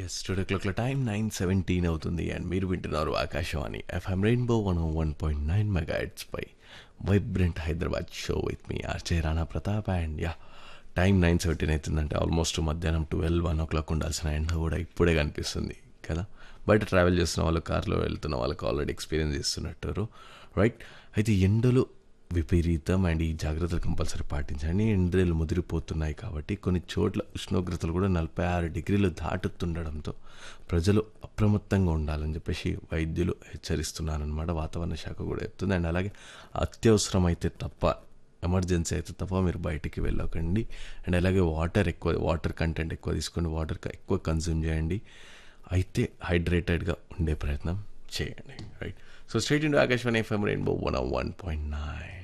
yes today క్లాక్ల time nine seventeen అవుతుంది and మీరు వింటున్నారు Akashvani FM rainbow one one point nine mega పై వైబ్రెంట్ హైదరాబాద్ షో విత్ మీ RJ Rana Pratap and yeah time nine seventeen అవుతుందంటే almost మధ్యాహ్నం ట్వెల్వ్ వన్ ఓ క్లాక్ ఉండాల్సిన ఎండ కూడా ఇప్పుడే కనిపిస్తుంది కదా బయట ట్రావెల్ చేస్తున్న వాళ్ళు కార్లో వెళ్తున్న వాళ్ళకి ఆల్రెడీ ఎక్స్పీరియన్స్ చేస్తున్నట్టు రైట్ అయితే ఎండలు విపరీతం అండ్ ఈ జాగ్రత్తలు కంపల్సరీ పాటించండి ఎండలు ముదిరిపోతున్నాయి కాబట్టి కొన్ని చోట్ల ఉష్ణోగ్రతలు కూడా నలభై ఆరు డిగ్రీలు దాటుతుండడంతో ప్రజలు అప్రమత్తంగా ఉండాలని చెప్పేసి వైద్యులు హెచ్చరిస్తున్నారనమాట వాతావరణ శాఖ కూడా చెప్తుంది అండ్ అలాగే అత్యవసరమైతే తప్ప ఎమర్జెన్సీ అయితే తప్ప మీరు బయటికి వెళ్ళకండి అండ్ అలాగే వాటర్ ఎక్కువ వాటర్ కంటెంట్ ఎక్కువ తీసుకోండి వాటర్ ఎక్కువ కన్జ్యూమ్ చేయండి అయితే హైడ్రేటెడ్గా ఉండే ప్రయత్నం చేయండి right so straight into Akashvani FM rainbow one one point nine